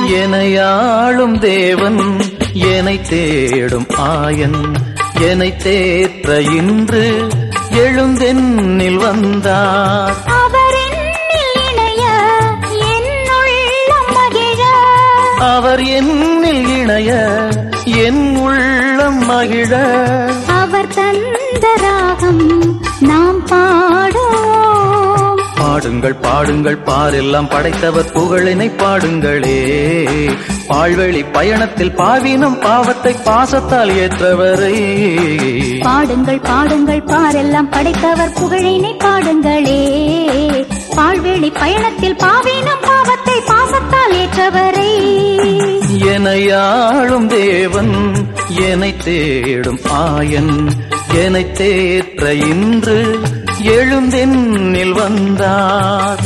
எனையாளும் தேவன் எனை தேடும் ஆயன் எனை தேற்ற இன்று எழுந்தென்னில் வந்தார் அவர் என்னில் இணைய என் உள்ளம் மகிழ அவர் என்னில் இணைய என் உள்ளம் மகிழ அவர் தந்த ராகம் நாம் பாடுவோம் பாடுங்கள் பாடுங்கள் பாரெல்லாம் படைத்தவர் புகழினை பாடுங்களே பாழ்வெளி பயணத்தில் பாவினம் பாவத்தை பாசத்தால் ஏற்றவரை பாடுங்கள் பாடுங்கள் பாரெல்லாம் படைத்தவர் புகழினை பாடுங்களே பாழ்வெளி பயணத்தில் பாவினம் பாவத்தை பாசத்தால் ஏற்றவரை எனையாளும் தேவன் எனை தேடும் ஆயன் எனை தேற்ற இன்று எழுந்தென்னில் வந்தார்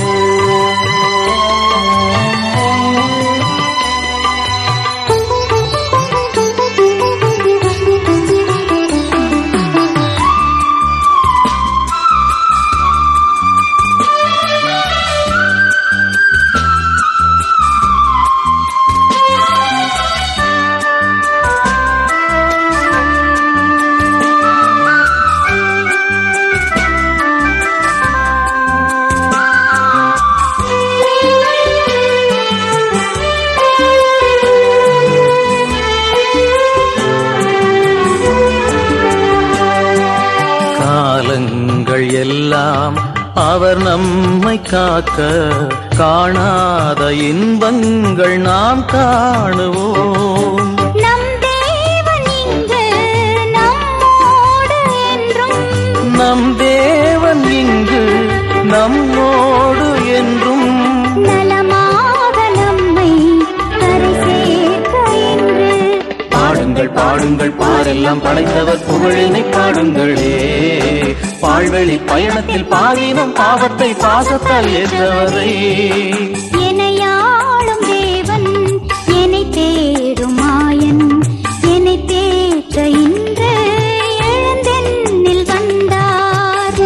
காலங்கள் எல்லாம் அவர் நம்மை காக்க காணாத இன்பங்கள் நாம் காணுவோம் நம் தேவன் இங்கு நம்மோடு என்றும் நம் தேவன் இங்கு நம்மோடு என்றும் நலமாக நம்மை கரை சேர்க்க என்று பாடுங்கள் பாடுங்கள் பாரெல்லாம் படைத்தவர் புகழினை பாடுங்களே பாழ்வெளி பயணத்தில் பாவினம் பாவத்தை பாசத்தால் ஏற்றவரை எனையாளும் தேவன் என்னை தேடும் மாயன் என்னை தேற்ற இன்று எழுந்தென்னில் வந்தார்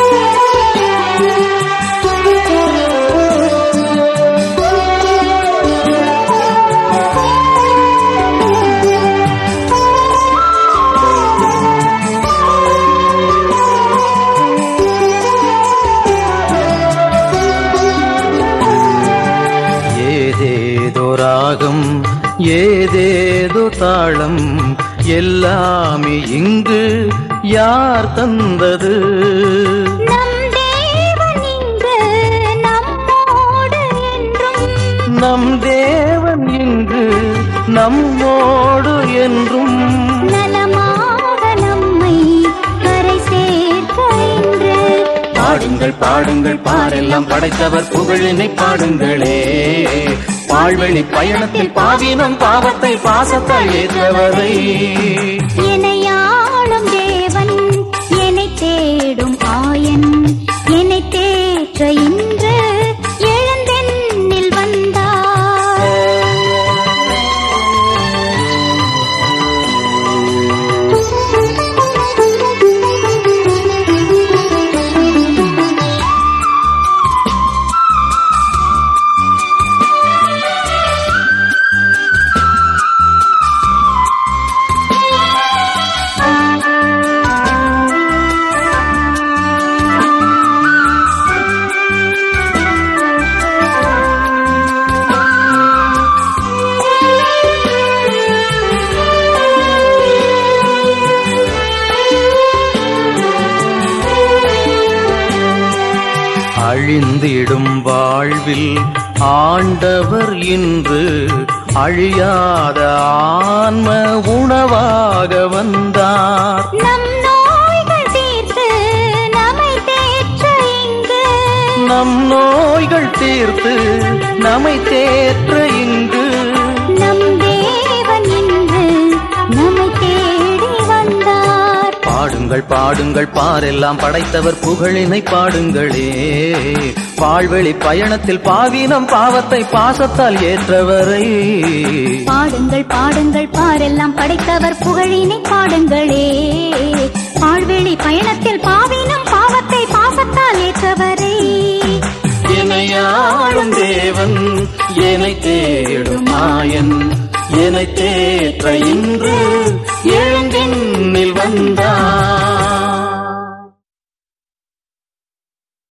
ஏதேதோ ராகம் ஏதேதோ தாளம் எல்லாமே இங்கு யார் தந்தது நம் தேவன் இங்கு நம்மோடு என்றும் நம் தேவன் இங்கு நம்மோடு என்றும் நலமாக நம்மை கரை சேர்க்க இன்று பாடுங்கள் பாடுங்கள் பாரெல்லாம் படைத்தவர் புகழினை பாடுங்களே பாழ்வெளி பயணத்தில் பாவினம் பாவத்தை பாசத்தால் ஏற்றவரை எனையாளும் தேவன் என்னை தேடும் ஆயன் என்னை தேற்ற இன்று எழுந்தென்னில் வந்தார் அழிந்திடும் வாழ்வில் ஆண்டவர் இன்று அழியாத ஆன்ம உணவாக வந்தார் நம் நோய்கள் தீர்த்து நம்மை தேற்ற இங்கு நம் நோய்கள் தீர்த்து நம்மை தேற்ற இங்கு நம் தேவன் இன்று நம்மை தேடி வந்தார் பாடுங்கள் பாடுங்கள் பாரெல்லாம் படைத்தவர் புகழினை பாடுங்களே பாழ்வெளி பயணத்தில் பாவினம் பாவத்தை பாசத்தால் ஏற்றவரை பாடுங்கள் பாடுங்கள் பாரெல்லாம் படைத்தவர் புகழினை பாடுங்களே பாழ்வெளி பயணத்தில் பாவினம் பாவத்தை பாசத்தால் ஏற்றவரே என்னை என்னையாளும் தேவன் என்னை தேடும் மாயன் என்னை தேற்ற இன்று எழுந்தின்னில் வந்தார்